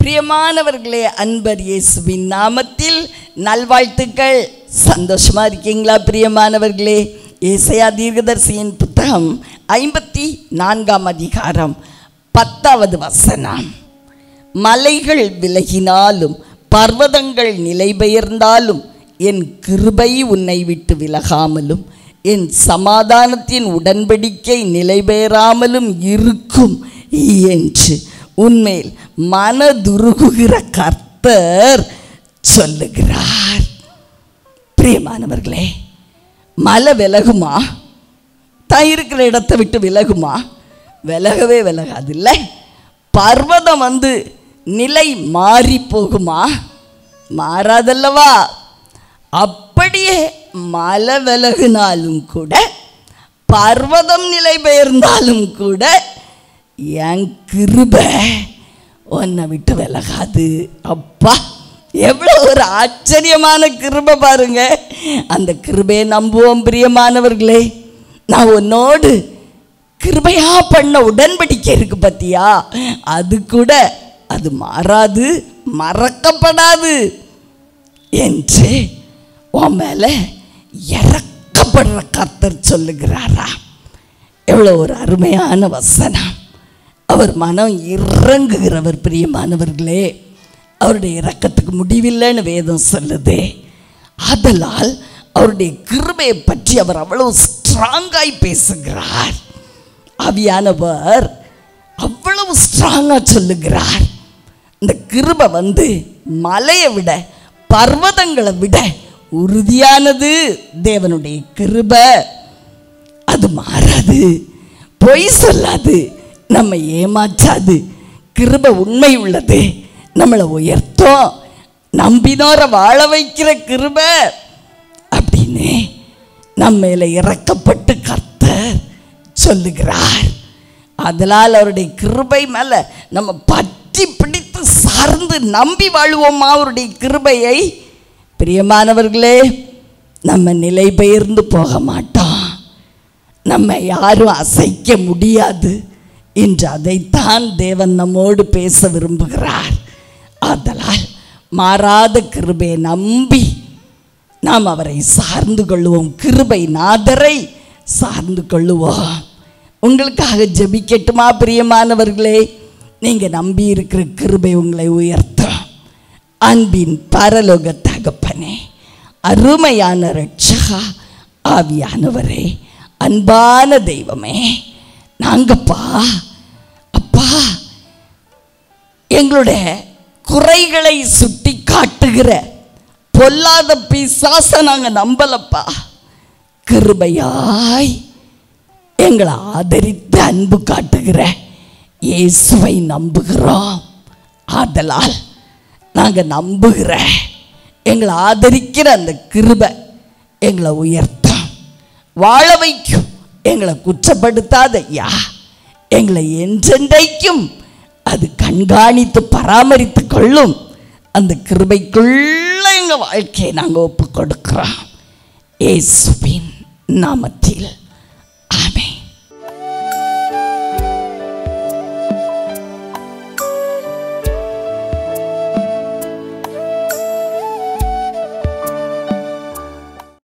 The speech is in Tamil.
பிரியமானவர்களே அன்பர் இயேசுவின் நாமத்தில் நல்வாழ்த்துக்கள் சந்தோஷமா இருக்கீங்களா பிரியமானவர்களே ஏசையா தீர்க்கதரிசியின் புத்தகம் ஐம்பத்தி நான்காம் அதிகாரம் பத்தாவது வசனம் மலைகள் விலகினாலும் பர்வதங்கள் நிலை பெயர்ந்தாலும் என் கிருபை உன்னை விட்டு விலகாமலும் என் சமாதானத்தின் உடன்படிக்கை நிலை பெயராமலும் இருக்கும் என்று உன்மேல் மனதுருகுகிற கர்த்தர் சொல்லுகிறார் பிரியமானவர்களே மலை விலகுமா தான் இருக்கிற இடத்தை விட்டு விலகுமா விலகவே விலகாது இல்லை பர்வதம் வந்து நிலை மாறி போகுமா மாறாதல்லவா அப்படியே மலை விலகுனாலும் கூட பர்வதம் நிலை பெயர்ந்தாலும் கூட என் கிருபை உன்னை விட்டு விலகாது அப்பா எவ்வளோ ஒரு ஆச்சரியமான கிருபை பாருங்க அந்த கிருபையை நம்புவோம் பிரியமானவர்களே நான் உன்னோடு கிருபையா பண்ண உடன்படிக்கை இருக்கு பத்தியா அது கூட அது மாறாது மறக்கப்படாது என்று உன் மேல இறக்கப்படுற கர்த்தர் சொல்லுகிறாரா எவ்வளோ ஒரு அருமையான வசனம் அவர் மனம் இறங்குகிறவர் பிரியமானவர்களே அவருடைய இரக்கத்துக்கு முடிவில்லைன்னு வேதம் சொல்லுதே ஆதலால் அவருடைய கிருபையை பற்றி அவர் அவ்வளவு ஸ்ட்ராங்காய் பேசுகிறார் ஆவியானவர் அவ்வளவு ஸ்ட்ராங்காக சொல்லுகிறார் இந்த கிருபை வந்து மலையை விட பர்வதங்களை விட உறுதியானது தேவனுடைய கிருபை அது மாறாது பொய் சொல்லாது நம்ம ஏமாற்றாது கிருபை உண்மை உள்ளது நம்மளை உயர்த்தும் நம்பினோரை வாழ வைக்கிற கிருபை அப்படின்னு நம்ம மேல இறக்கப்பட்டு கர்த்தர் சொல்லுகிறார் அதனால் அவருடைய கிருபை மேலே நம்ம பற்றி பிடித்து சார்ந்து நம்பி வாழுவோமா அவருடைய கிருபையை பிரியமானவர்களே நம்ம நிலை பெயர்ந்து போக மாட்டோம் நம்ம யாரும் அசைக்க முடியாது இன்று அதைத்தான் தேவன் நம்மோடு பேச விரும்புகிறார் ஆதலால் மாறாத கிருபையை நம்பி நாம் அவரை சார்ந்து கொள்வோம் கிருபை நாதரை சார்ந்து கொள்ளுவோம் உங்களுக்காக ஜெபிக்கட்டுமா பிரியமானவர்களே நீங்கள் நம்பி இருக்கிற கிருபை உங்களை உயர்த்தும் அன்பின் பரலோக தகப்பனே அருமையான ரட்சகா ஆவியானவரே அன்பான தெய்வமே நாங்கப்பா அப்பா எங்களுடைய குறைகளை சுட்டி காட்டுகிற பொல்லாத பிசாச நாங்கள் நம்பலப்பா கிருபையாய் எங்களை ஆதரித்து அன்பு காட்டுகிற இயேசுவை நம்புகிறோம் ஆதலால் நாங்கள் நம்புகிற எங்களை ஆதரிக்கிற அந்த கிருபை எங்களை உயர்த்தும் வாழ வைக்கும் எங்களை குற்றப்படுத்தாத ஐயா எங்களை என்றென்றைக்கும் அது கண்காணித்து பராமரித்து கொள்ளும் அந்த கிருபைக்குள்ள எங்கள் வாழ்க்கையை நாங்கள் ஒப்பு கொடுக்கிறோம் ஏசுவின் நாமத்தில்